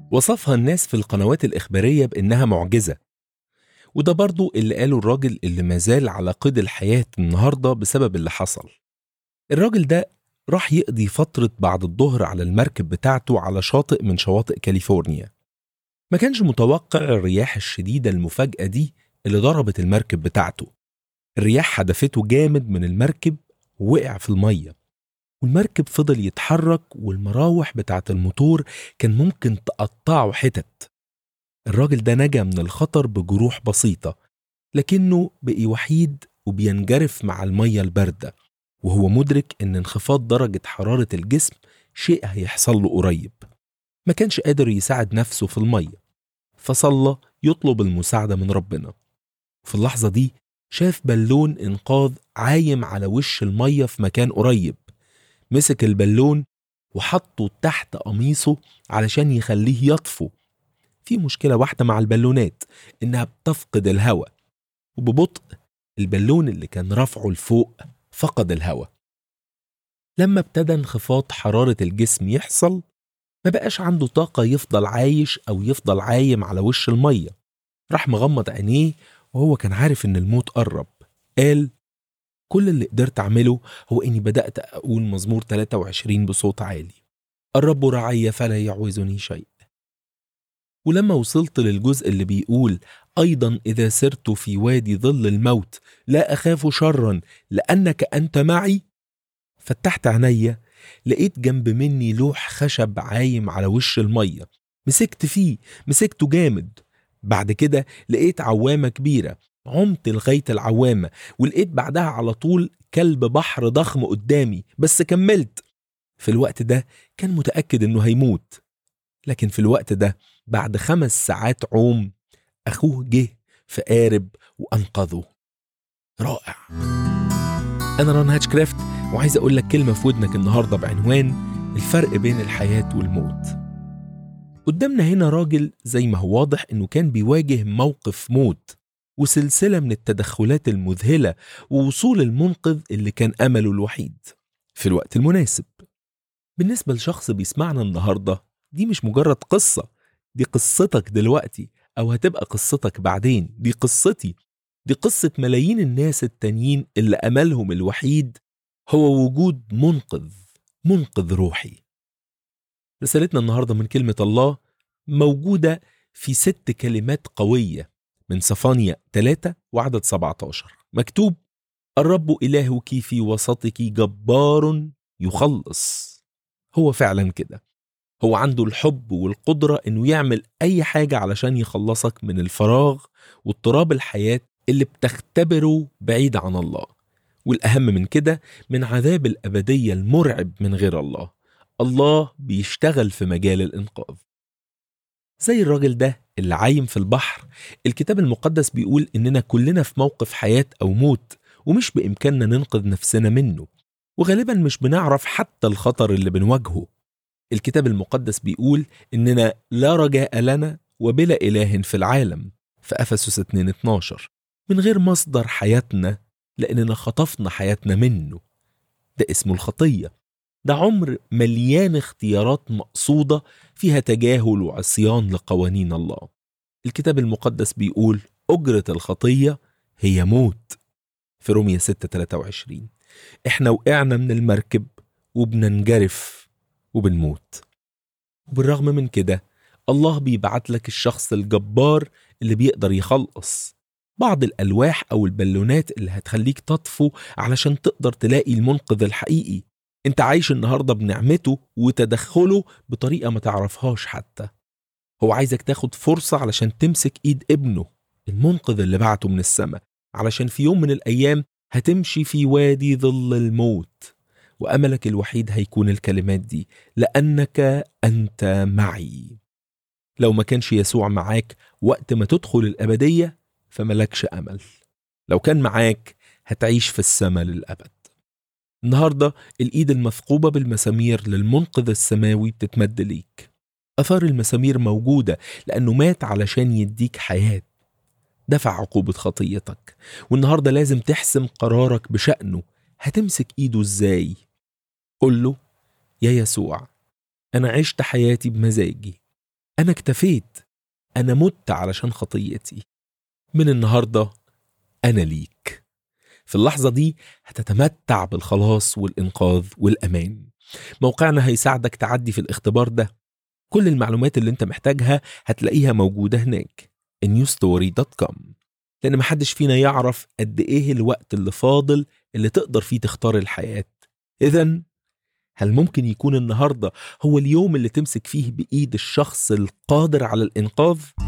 وصفها الناس في القنوات الإخبارية بإنها معجزة وده برضو اللي قاله الراجل اللي مازال على قيد الحياة النهاردة بسبب اللي حصل الراجل ده راح يقضي فترة بعد الظهر على المركب بتاعته على شاطئ من شواطئ كاليفورنيا ما كانش متوقع الرياح الشديدة المفاجئة دي اللي ضربت المركب بتاعته الرياح حدفته جامد من المركب ووقع في المية والمركب فضل يتحرك والمراوح بتاعة الموتور كان ممكن تقطعه حتت الراجل ده نجا من الخطر بجروح بسيطة لكنه بقي وحيد وبينجرف مع المية الباردة وهو مدرك إن انخفاض درجة حرارة الجسم شيء هيحصل له قريب ما كانش قادر يساعد نفسه في المية فصلى يطلب المساعدة من ربنا في اللحظة دي شاف بالون إنقاذ عايم على وش المية في مكان قريب مسك البالون وحطه تحت قميصه علشان يخليه يطفو في مشكلة واحدة مع البالونات إنها بتفقد الهواء وببطء البالون اللي كان رافعه لفوق فقد الهواء لما ابتدى انخفاض حرارة الجسم يحصل ما بقاش عنده طاقة يفضل عايش أو يفضل عايم على وش المية راح مغمض عينيه وهو كان عارف إن الموت قرب قال كل اللي قدرت أعمله هو إني بدأت أقول مزمور 23 بصوت عالي الرب رعي فلا يعوزني شيء ولما وصلت للجزء اللي بيقول أيضا إذا سرت في وادي ظل الموت لا أخاف شرا لأنك أنت معي فتحت عينيا لقيت جنب مني لوح خشب عايم على وش المية مسكت فيه مسكته جامد بعد كده لقيت عوامة كبيرة عمت لغاية العوامة ولقيت بعدها على طول كلب بحر ضخم قدامي بس كملت في الوقت ده كان متأكد إنه هيموت لكن في الوقت ده بعد خمس ساعات عوم أخوه جه في قارب وأنقذه رائع أنا ران هاتشكرافت وعايز أقول لك كلمة في ودنك النهاردة بعنوان الفرق بين الحياة والموت قدامنا هنا راجل زي ما هو واضح إنه كان بيواجه موقف موت وسلسلة من التدخلات المذهلة ووصول المنقذ اللي كان أمله الوحيد في الوقت المناسب بالنسبة لشخص بيسمعنا النهاردة دي مش مجرد قصة دي قصتك دلوقتي أو هتبقى قصتك بعدين دي قصتي دي قصة ملايين الناس التانيين اللي أملهم الوحيد هو وجود منقذ منقذ روحي رسالتنا النهاردة من كلمة الله موجودة في ست كلمات قوية من صفانيا 3 وعدد 17 مكتوب الرب إلهك في وسطك جبار يخلص هو فعلا كده هو عنده الحب والقدرة إنه يعمل أي حاجة علشان يخلصك من الفراغ واضطراب الحياة اللي بتختبره بعيد عن الله والأهم من كده من عذاب الأبدية المرعب من غير الله الله بيشتغل في مجال الإنقاذ زي الراجل ده اللي عايم في البحر الكتاب المقدس بيقول إننا كلنا في موقف حياة أو موت ومش بإمكاننا ننقذ نفسنا منه وغالبا مش بنعرف حتى الخطر اللي بنواجهه الكتاب المقدس بيقول إننا لا رجاء لنا وبلا إله في العالم في أفسس 2 12 من غير مصدر حياتنا لأننا خطفنا حياتنا منه ده اسمه الخطية ده عمر مليان اختيارات مقصودة فيها تجاهل وعصيان لقوانين الله الكتاب المقدس بيقول أجرة الخطية هي موت في رومية 6 23 احنا وقعنا من المركب وبننجرف وبنموت وبالرغم من كده الله بيبعت لك الشخص الجبار اللي بيقدر يخلص بعض الألواح أو البالونات اللي هتخليك تطفو علشان تقدر تلاقي المنقذ الحقيقي انت عايش النهاردة بنعمته وتدخله بطريقة ما تعرفهاش حتى هو عايزك تاخد فرصة علشان تمسك ايد ابنه المنقذ اللي بعته من السماء علشان في يوم من الأيام هتمشي في وادي ظل الموت وأملك الوحيد هيكون الكلمات دي لأنك أنت معي لو ما كانش يسوع معاك وقت ما تدخل الأبدية فملكش أمل لو كان معاك هتعيش في السماء للأبد النهاردة الإيد المثقوبة بالمسامير للمنقذ السماوي بتتمد ليك أثار المسامير موجودة لأنه مات علشان يديك حياة دفع عقوبة خطيتك والنهاردة لازم تحسم قرارك بشأنه هتمسك إيده إزاي قل له يا يسوع أنا عشت حياتي بمزاجي أنا اكتفيت أنا مت علشان خطيتي من النهاردة أنا ليك في اللحظة دي هتتمتع بالخلاص والإنقاذ والأمان موقعنا هيساعدك تعدي في الاختبار ده كل المعلومات اللي انت محتاجها هتلاقيها موجودة هناك newstory.com لأن محدش فينا يعرف قد إيه الوقت اللي فاضل اللي تقدر فيه تختار الحياة إذا هل ممكن يكون النهاردة هو اليوم اللي تمسك فيه بإيد الشخص القادر على الإنقاذ؟